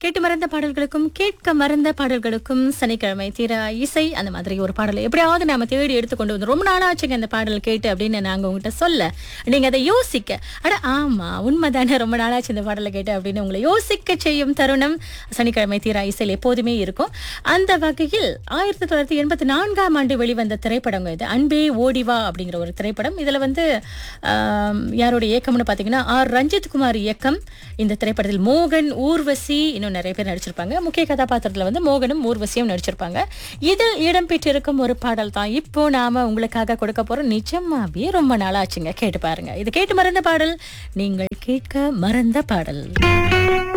கேட்டு மறந்த பாடல்களுக்கும் கேட்க மறந்த பாடல்களுக்கும் சனிக்கிழமை தீர இசை அந்த மாதிரி ஒரு பாடலை எப்படியாவது நாம தேடி எடுத்து கொண்டு வந்து ரொம்ப நாளாச்சுங்க அந்த பாடல் கேட்டு அப்படின்னு நாங்க உங்ககிட்ட சொல்ல நீங்க அதை யோசிக்க அட ஆமா உண்மைதானே ரொம்ப நாளாச்சு இந்த பாடலை கேட்டு அப்படின்னு உங்களை யோசிக்க செய்யும் தருணம் சனிக்கிழமை தீரா இசையில் எப்போதுமே இருக்கும் அந்த வகையில் ஆயிரத்தி தொள்ளாயிரத்தி எண்பத்தி நான்காம் ஆண்டு வெளிவந்த திரைப்படம் இது அன்பே ஓடிவா அப்படிங்கிற ஒரு திரைப்படம் இதுல வந்து ஆம், யாருடைய இயக்கம்னு பாத்தீங்கன்னா ஆர் ரஞ்சித் குமார் இயக்கம் இந்த திரைப்படத்தில் மோகன் ஊர்வசி இன்னும் நிறைய பேர் நடிச்சிருப்பாங்க முக்கிய கதாபாத்திரத்துல வந்து மோகனும் ஊர்வசியும் நடிச்சிருப்பாங்க இதில் இடம்பெற்றிருக்கும் ஒரு பாடல் தான் இப்போ நாம உங்களுக்காக கொடுக்க போறோம் நிஜமாவே ரொம்ப நாளாச்சுங்க கேட்டு பாருங்க இது கேட்டு மறந்த பாடல் நீங்கள் கேட்க மறந்த பாடல்